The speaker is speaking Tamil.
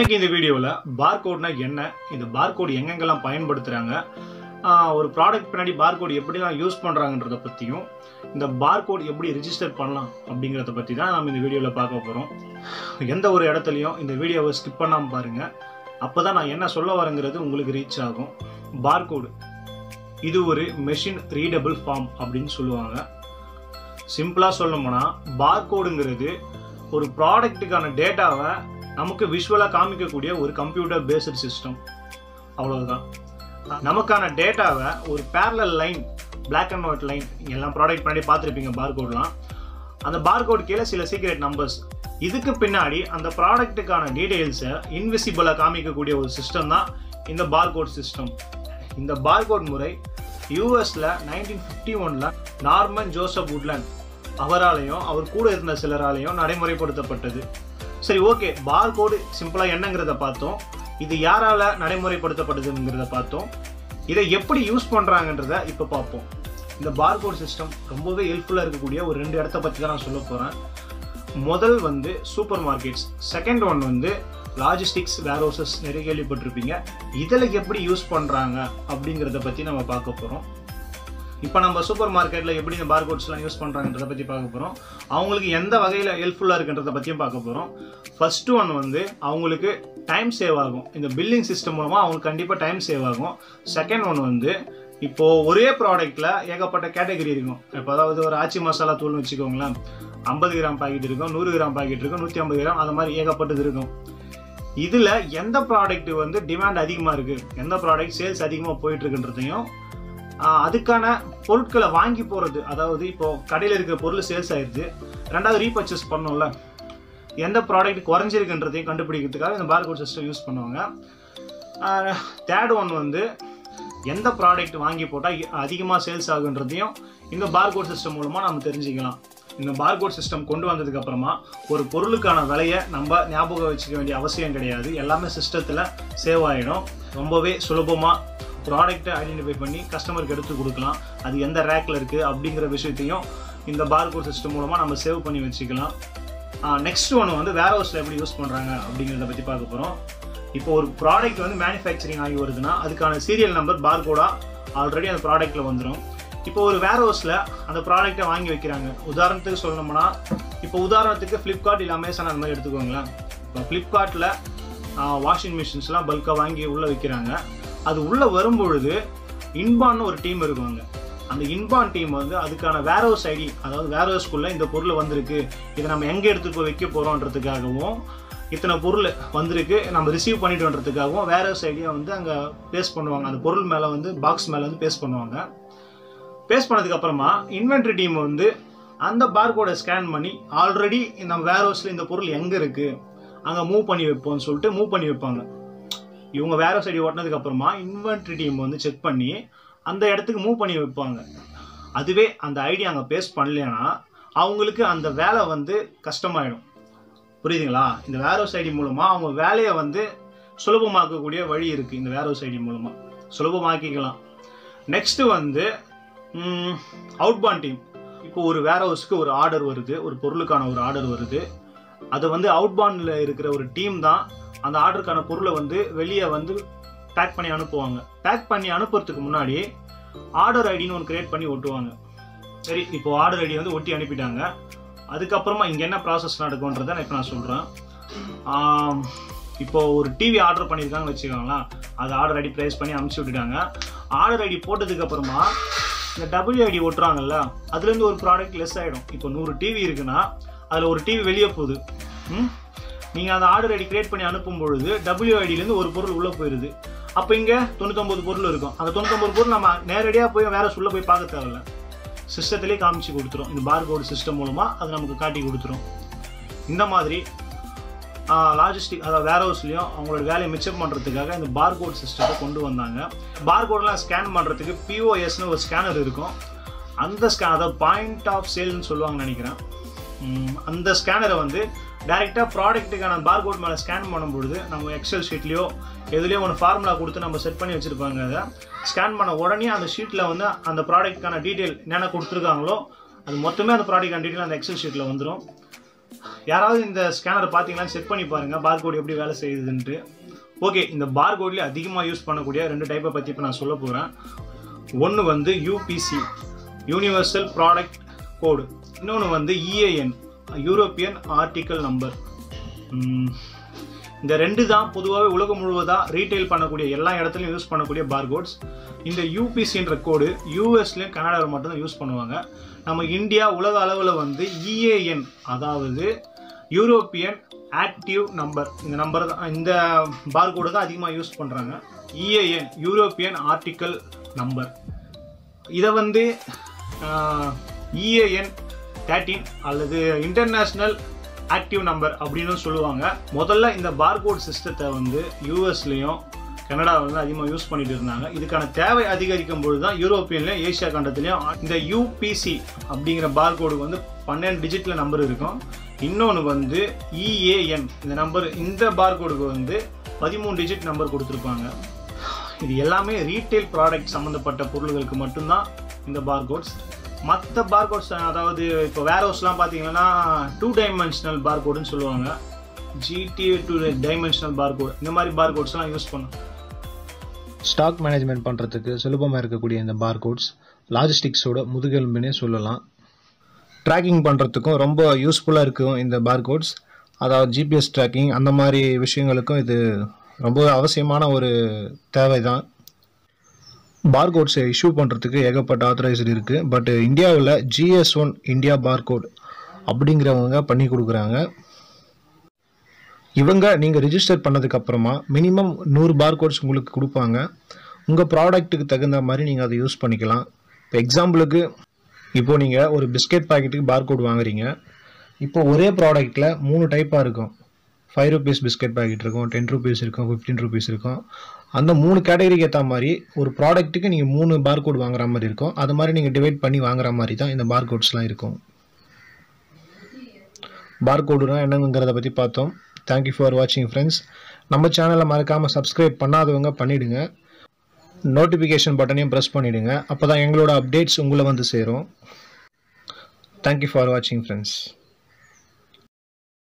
இன்னைக்கு இந்த வீடியோவில் பார்கோட்னா என்ன இந்த பார்கோட் எங்கெங்கெல்லாம் பயன்படுத்துகிறாங்க ஒரு ப்ராடக்ட் பின்னாடி பார்கோட் எப்படிலாம் யூஸ் பண்ணுறாங்கன்றத பற்றியும் இந்த பார்கோட் எப்படி ரிஜிஸ்டர் பண்ணலாம் அப்படிங்கிறத பற்றி தான் நம்ம இந்த வீடியோவில் பார்க்க போகிறோம் எந்த ஒரு இடத்துலையும் இந்த வீடியோவை ஸ்கிப் பண்ணாமல் பாருங்கள் அப்போ தான் நான் என்ன சொல்ல வரேங்கிறது உங்களுக்கு ரீச் ஆகும் பார்கோடு இது ஒரு மெஷின் ரீடபிள் ஃபார்ம் அப்படின்னு சொல்லுவாங்க சிம்பிளாக சொல்லணும்னா பார்கோடுங்கிறது ஒரு ப்ராடக்ட்டுக்கான டேட்டாவை நமக்கு விஷுவலாக காமிக்கக்கூடிய ஒரு கம்ப்யூட்டர் பேஸ்ட் சிஸ்டம் அவ்வளவுதான் நமக்கான டேட்டாவை ஒரு parallel line black and white line எல்லாம் ப்ராடக்ட் பண்ணி பார்த்துருப்பீங்க பார்கோட்லாம் அந்த பார்கோட் கீழே சில சீக்ரெட் நம்பர்ஸ் இதுக்கு பின்னாடி அந்த ப்ராடக்ட்டுக்கான டீடைல்ஸை இன்விசிபிளாக காமிக்கக்கூடிய ஒரு சிஸ்டம் தான் இந்த பார்கோட் சிஸ்டம் இந்த பார்கோட் முறை யூஎஸில் நைன்டீன் ஃபிஃப்டி ஒனில் நார்மன் ஜோசப் வுட்லேண்ட் அவராலையும் அவர் கூட இருந்த சிலராலையும் நடைமுறைப்படுத்தப்பட்டது சரி ஓகே பார்கோடு சிம்பிளாக என்னங்கிறத பார்த்தோம் இது யாரால நடைமுறைப்படுத்தப்படுதுங்கிறத பார்த்தோம் இதை எப்படி யூஸ் பண்ணுறாங்கன்றத இப்போ பார்ப்போம் இந்த பார்கோட் சிஸ்டம் ரொம்பவே ஹெல்ப்ஃபுல்லாக இருக்கக்கூடிய ஒரு ரெண்டு இடத்த பற்றி தான் நான் சொல்ல போகிறேன் முதல் வந்து சூப்பர் மார்க்கெட்ஸ் செகண்ட் ஒன் வந்து லாஜிஸ்டிக்ஸ் வேர்ஹவுசஸ் நிறைய கேள்விப்பட்டிருப்பீங்க இதில் எப்படி யூஸ் பண்ணுறாங்க அப்படிங்கிறத பற்றி நம்ம பார்க்க போகிறோம் இப்போ நம்ம சூப்பர் மார்க்கெட்டில் எப்படி இந்த பார்கோட்ஸ்லாம் யூஸ் பண்ணுறாங்கன்றத பற்றி பார்க்க போகிறோம் அவங்களுக்கு எந்த வகையில் ஹெல்ப்ஃபுல்லாக இருக்குன்றத பற்றியும் பார்க்க போகிறோம் ஃபர்ஸ்ட் ஒன் வந்து அவங்களுக்கு டைம் சேவ் ஆகும் இந்த பில்லிங் சிஸ்டம் மூலமாக அவங்களுக்கு கண்டிப்பாக டைம் சேவ் ஆகும் செகண்ட் ஒன் வந்து இப்போது ஒரே ப்ராடக்ட்டில் ஏகப்பட்ட கேட்டகரி இருக்கும் இப்போ அதாவது ஒரு ஆச்சி மசாலா தூள்னு வச்சுக்கோங்களேன் ஐம்பது கிராம் பாக்கெட் இருக்கும் நூறு கிராம் பாக்கெட் இருக்கும் நூற்றி ஐம்பது கிராம் அந்த மாதிரி ஏகப்பட்டது இருக்கும் இதில் எந்த ப்ராடக்ட் வந்து டிமாண்ட் அதிகமாக இருக்குது எந்த ப்ராடக்ட் சேல்ஸ் அதிகமாக போயிட்டுருக்குன்றதையும் அதுக்கான பொருட்களை வாங்கி போகிறது அதாவது இப்போது கடையில் இருக்கிற பொருள் சேல்ஸ் ஆயிடுது ரெண்டாவது ரீபர்ச்சேஸ் பண்ணோம்ல எந்த ப்ராடக்ட் குறைஞ்சிருக்குன்றதையும் கண்டுபிடிக்கிறதுக்காக இந்த பார்கோட் சிஸ்டம் யூஸ் பண்ணுவாங்க தேர்ட் ஒன் வந்து எந்த ப்ராடக்ட் வாங்கி போட்டால் அதிகமாக சேல்ஸ் ஆகுன்றதையும் இந்த பார்கோட் சிஸ்டம் மூலமாக நம்ம தெரிஞ்சுக்கலாம் இந்த பார்கோட் சிஸ்டம் கொண்டு வந்ததுக்கு அப்புறமா ஒரு பொருளுக்கான விலையை நம்ம ஞாபகம் வச்சுக்க வேண்டிய அவசியம் கிடையாது எல்லாமே சிஸ்டத்தில் சேவ் ஆகிடும் ரொம்பவே சுலபமாக ப்ராடக்ட்டை ஐடென்டிஃபை பண்ணி கஸ்டமருக்கு எடுத்து கொடுக்கலாம் அது எந்த ரேக்கில் இருக்குது அப்படிங்கிற விஷயத்தையும் இந்த பார்கோட் சிஸ்டம் மூலமாக நம்ம சேவ் பண்ணி வச்சுக்கலாம் நெக்ஸ்ட் ஒன்று வந்து வேர் ஹவுஸில் எப்படி யூஸ் பண்ணுறாங்க அப்படிங்கிறத பற்றி பார்க்க போகிறோம் இப்போ ஒரு ப்ராடக்ட் வந்து மேனுஃபேக்சரிங் ஆகி வருதுன்னா அதுக்கான சீரியல் நம்பர் பார்கோடாக ஆல்ரெடி அந்த ப்ராடக்ட்டில் வந்துடும் இப்போ ஒரு வேர் ஹவுஸில் அந்த ப்ராடக்ட்டை வாங்கி வைக்கிறாங்க உதாரணத்துக்கு சொல்லணும்னா இப்போ உதாரணத்துக்கு ஃப்ளிப்கார்ட் இல்லை அமேசான் அந்த மாதிரி எடுத்துக்கோங்களேன் இப்போ ஃப்ளிப்கார்ட்டில் வாஷிங் மிஷின்ஸ்லாம் பல்காக வாங்கி உள்ளே வைக்கிறாங்க அது உள்ளே வரும்பொழுது இன்பான்னு ஒரு டீம் இருக்குவாங்க அந்த இன்பான் டீம் வந்து அதுக்கான வேர்ஹவுஸ் ஐடி அதாவது வேர்ஹவுஸ்குள்ளே இந்த பொருள் வந்திருக்கு இதை நம்ம எங்கே எடுத்துகிட்டு போய் வைக்க போகிறோன்றதுக்காகவும் இத்தனை பொருள் வந்திருக்கு நம்ம ரிசீவ் பண்ணிட்டோன்றதுக்காகவும் வேர்ஹவுஸ் ஐடியை வந்து அங்கே பேஸ் பண்ணுவாங்க அந்த பொருள் மேலே வந்து பாக்ஸ் மேலே வந்து பேஸ் பண்ணுவாங்க பேஸ் பண்ணதுக்கப்புறமா இன்வென்ட்ரி டீம் வந்து அந்த பார்கோடை ஸ்கேன் பண்ணி ஆல்ரெடி நம்ம வேர்ஹவுஸில் இந்த பொருள் எங்கே இருக்குது அங்கே மூவ் பண்ணி வைப்போம்னு சொல்லிட்டு மூவ் பண்ணி வைப்பாங்க இவங்க வேற சைடு ஓட்டினதுக்கு அப்புறமா இன்வென்ட்ரி டீம் வந்து செக் பண்ணி அந்த இடத்துக்கு மூவ் பண்ணி வைப்பாங்க அதுவே அந்த ஐடியா அங்கே பேஸ் பண்ணலைன்னா அவங்களுக்கு அந்த வேலை வந்து கஷ்டமாயிடும் புரியுதுங்களா இந்த வேர் ஹவுஸ் ஐடி மூலமாக அவங்க வேலையை வந்து சுலபமாக்கக்கூடிய வழி இருக்குது இந்த வேர் ஹவுஸ் ஐடி மூலமாக சுலபமாக்கிக்கலாம் நெக்ஸ்ட்டு வந்து அவுட்பான் டீம் இப்போ ஒரு வேர் ஹவுஸ்க்கு ஒரு ஆர்டர் வருது ஒரு பொருளுக்கான ஒரு ஆர்டர் வருது அது வந்து அவுட்பானில் இருக்கிற ஒரு டீம் தான் அந்த ஆர்டருக்கான பொருளை வந்து வெளியே வந்து பேக் பண்ணி அனுப்புவாங்க பேக் பண்ணி அனுப்புறதுக்கு முன்னாடி ஆர்டர் ஐடின்னு ஒன்று கிரியேட் பண்ணி ஒட்டுவாங்க சரி இப்போ ஆர்டர் ஐடி வந்து ஒட்டி அனுப்பிட்டாங்க அதுக்கப்புறமா இங்கே என்ன ப்ராசஸ் நடக்கும்ன்றதை நான் இப்போ நான் சொல்கிறேன் இப்போ ஒரு டிவி ஆர்டர் பண்ணியிருக்காங்கன்னு வச்சுக்கோங்களேன் அது ஆர்டர் ஐடி ப்ளேஸ் பண்ணி அனுப்பிச்சி விட்டுட்டாங்க ஆர்டர் ஐடி போட்டதுக்கப்புறமா இந்த டபிள்யூ ஐடி ஒட்டுறாங்கல்ல அதுலேருந்து ஒரு ப்ராடக்ட் லெஸ் ஆகிடும் இப்போ நூறு டிவி இருக்குன்னா அதில் ஒரு டிவி வெளியே போகுது ம் நீங்கள் அந்த ஆர்டர் ஐடி கிரியேட் பண்ணி அனுப்பும் பொழுது டபிள்யூ ஐடியிலேருந்து ஒரு பொருள் உள்ளே போயிடுது அப்போ இங்கே தொண்ணூத்தொம்பது பொருள் இருக்கும் அந்த தொண்ணூத்தொம்பது பொருள் நம்ம நேரடியாக போய் வேற சொல்ல போய் பார்க்க தேவையில்ல சிஸ்டத்திலே காமிச்சு கொடுத்துரும் இந்த பார்கோடு சிஸ்டம் மூலமாக அது நமக்கு காட்டி கொடுத்துரும் இந்த மாதிரி லாஜிஸ்டிக் அதாவது வேர் ஹவுஸ்லையும் அவங்களோட வேலையை மிச்சம் பண்ணுறதுக்காக இந்த பார்கோட் சிஸ்டத்தை கொண்டு வந்தாங்க பார்கோடெலாம் ஸ்கேன் பண்ணுறதுக்கு பிஓஎஸ்னு ஒரு ஸ்கேனர் இருக்கும் அந்த ஸ்கேன் அதாவது பாயிண்ட் ஆஃப் சேல்னு சொல்லுவாங்கன்னு நினைக்கிறேன் அந்த ஸ்கேனரை வந்து டேரெக்டாக ப்ராடக்ட்டுக்கான பார்கோட் மேலே ஸ்கேன் பண்ணும்பொழுது நம்ம எக்ஸல் ஷீட்லேயோ எதுலேயோ ஒன்று ஃபார்முலா கொடுத்து நம்ம செட் பண்ணி வச்சுருப்பாங்க அதை ஸ்கேன் பண்ண உடனே அந்த ஷீட்டில் வந்து அந்த ப்ராடக்ட்டுக்கான டீட்டெயில் என்னென்ன கொடுத்துருக்காங்களோ அது மொத்தமே அந்த ப்ராடக்ட் டீட்டெயில் அந்த எக்ஸல் ஷீட்டில் வந்துடும் யாராவது இந்த ஸ்கேனரை பார்த்தீங்கன்னா செக் பண்ணி பாருங்கள் பார்கோட் எப்படி வேலை செய்யுதுன்ட்டு ஓகே இந்த பார்கோட்லேயே அதிகமாக யூஸ் பண்ணக்கூடிய ரெண்டு டைப்பை பற்றி இப்போ நான் சொல்ல போகிறேன் ஒன்று வந்து யூபிசி யூனிவர்சல் ப்ராடக்ட் கோடு இன்னொன்று வந்து இஏஎன் யூரோப்பியன் ஆர்டிக்கல் நம்பர் இந்த ரெண்டு தான் பொதுவாகவே உலகம் முழுவதாக ரீட்டைல் பண்ணக்கூடிய எல்லா இடத்துலையும் யூஸ் பண்ணக்கூடிய பார்கோட்ஸ் இந்த யூபிசின்ற கோடு யூஎஸ்லேயும் கனடாவில் மட்டும்தான் யூஸ் பண்ணுவாங்க நம்ம இந்தியா உலக அளவில் வந்து இஏஎன் அதாவது யூரோப்பியன் ஆக்டிவ் நம்பர் இந்த நம்பர் தான் இந்த பார்கோடு தான் அதிகமாக யூஸ் பண்ணுறாங்க இஏஎன் யூரோப்பியன் ஆர்டிக்கல் நம்பர் இதை வந்து இஏஎன் தேர்ட்டீன் அல்லது இன்டர்நேஷ்னல் ஆக்டிவ் நம்பர் அப்படின்னு சொல்லுவாங்க முதல்ல இந்த பார்கோட் சிஸ்டத்தை வந்து யூஎஸ்லேயும் கனடாவில் வந்து அதிகமாக யூஸ் பண்ணிட்டு இருந்தாங்க இதுக்கான தேவை அதிகரிக்கும் பொழுது தான் யூரோப்பியன்லையும் ஏஷியா கண்டத்துலையும் இந்த யூபிசி அப்படிங்கிற பார்கோடுக்கு வந்து பன்னெண்டு டிஜிட்டில் நம்பர் இருக்கும் இன்னொன்று வந்து இஏஎன் இந்த நம்பர் இந்த பார்கோடுக்கு வந்து பதிமூணு டிஜிட் நம்பர் கொடுத்துருப்பாங்க இது எல்லாமே ரீட்டைல் ப்ராடக்ட் சம்மந்தப்பட்ட பொருள்களுக்கு மட்டும்தான் இந்த பார்கோட்ஸ் மற்ற பார்கோட்ஸ் அதாவது இப்போ வேர் ஹவுஸ்லாம் பார்த்தீங்கன்னா டூ டைமென்ஷனல் பார்கோடுன்னு சொல்லுவாங்க ஜிடி டூ டைமென்ஷனல் பார்கோட் இந்த மாதிரி பார்கோட்ஸ்லாம் யூஸ் பண்ணும் ஸ்டாக் மேனேஜ்மெண்ட் பண்ணுறதுக்கு சுலபமாக இருக்கக்கூடிய இந்த பார்கோட்ஸ் லாஜிஸ்டிக்ஸோட முதுகெலும்புனே சொல்லலாம் ட்ராக்கிங் பண்ணுறதுக்கும் ரொம்ப யூஸ்ஃபுல்லாக இருக்கும் இந்த பார்கோட்ஸ் அதாவது ஜிபிஎஸ் ட்ராக்கிங் அந்த மாதிரி விஷயங்களுக்கும் இது ரொம்ப அவசியமான ஒரு தேவை தான் பார்கோட்ஸை இஷ்யூ பண்ணுறதுக்கு ஏகப்பட்ட ஆத்தரைஸ்டு இருக்குது பட் இந்தியாவில் ஜிஎஸ் ஒன் இந்தியா பார்கோட் அப்படிங்கிறவங்க பண்ணி கொடுக்குறாங்க இவங்க நீங்கள் ரிஜிஸ்டர் பண்ணதுக்கு அப்புறமா மினிமம் நூறு பார்கோட்ஸ் உங்களுக்கு கொடுப்பாங்க உங்கள் ப்ராடக்ட்டுக்கு தகுந்த மாதிரி நீங்கள் அதை யூஸ் பண்ணிக்கலாம் இப்போ எக்ஸாம்பிளுக்கு இப்போது நீங்கள் ஒரு பிஸ்கெட் பாக்கெட்டுக்கு பார்கோட் வாங்குறீங்க இப்போ ஒரே ப்ராடக்ட்டில் மூணு டைப்பாக இருக்கும் ஃபைவ் ருபீஸ் பிஸ்கெட் பாக்கெட் இருக்கும் டென் ருபீஸ் இருக்கும் ஃபிஃப்டீன் ருபீஸ் இருக்கும் அந்த மூணு கேட்டகரிக்கு ஏற்ற மாதிரி ஒரு ப்ராடக்ட்டுக்கு நீங்கள் மூணு பார்கோட் வாங்குற மாதிரி இருக்கும் அது மாதிரி நீங்கள் டிவைட் பண்ணி வாங்குற மாதிரி தான் இந்த பார்கோட்ஸ்லாம் இருக்கும் பார்கோடுனா என்னங்கிறத பற்றி பார்த்தோம் தேங்க்யூ ஃபார் வாட்சிங் ஃப்ரெண்ட்ஸ் நம்ம சேனலை மறக்காமல் சப்ஸ்கிரைப் பண்ணாதவங்க பண்ணிவிடுங்க நோட்டிஃபிகேஷன் பட்டனையும் ப்ரெஸ் பண்ணிவிடுங்க அப்போ தான் எங்களோட அப்டேட்ஸ் உங்களை வந்து சேரும் தேங்க்யூ ஃபார் வாட்சிங் ஃப்ரெண்ட்ஸ்